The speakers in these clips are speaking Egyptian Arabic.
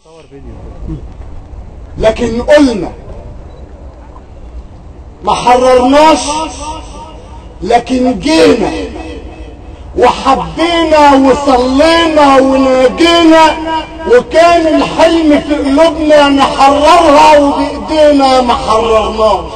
لكن قلنا ما حررناش لكن جينا وحبينا وصلينا وناجينا وكان الحلم في قلوبنا نحررها وبايدينا ما حررناش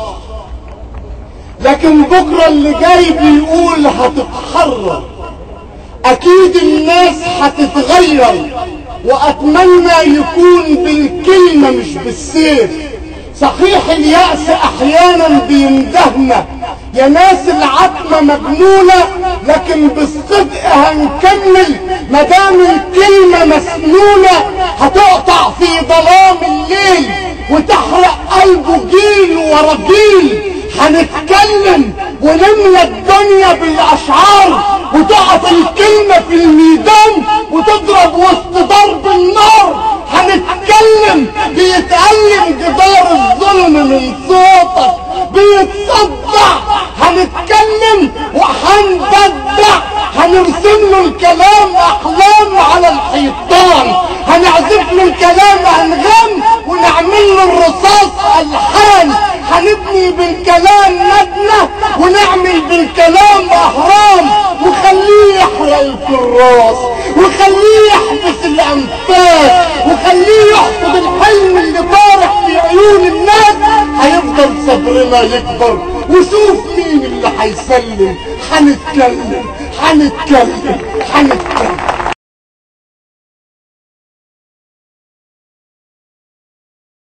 لكن بكره اللي جاي بيقول هتتحرر اكيد الناس هتتغير واتمنى يكون بالكلمة مش بالسيف صحيح اليأس احيانا بيندهنا يا ناس العتمة مجنونة لكن بالصدق هنكمل مدام الكلمة مسنونة هتقطع في ظلام الليل وتحرق قلبه جيل ورا جيل هنتكلم ونملى الدنيا بالاشعار وتقف الكلمة في الميدان وتضرب وسط ضرب النار هنتكلم بيتألم جدار الظلم من صوتك بيتصدع هنتكلم وهنددع هنرسم له الكلام احلام على الحيطان هنعزف له الكلام انغام ونعمل له الرصاص الحان هنبني بالكلام مبنى ونعمل بالكلام اهرام وخليه يحرق الكراس وخليه يحبس الانفاس وخليه يحفظ الحلم اللي طارح في عيون الناس هيفضل صبرنا يكبر وشوف مين اللي هيسلم هنتكلم هنتكلم هنتكلم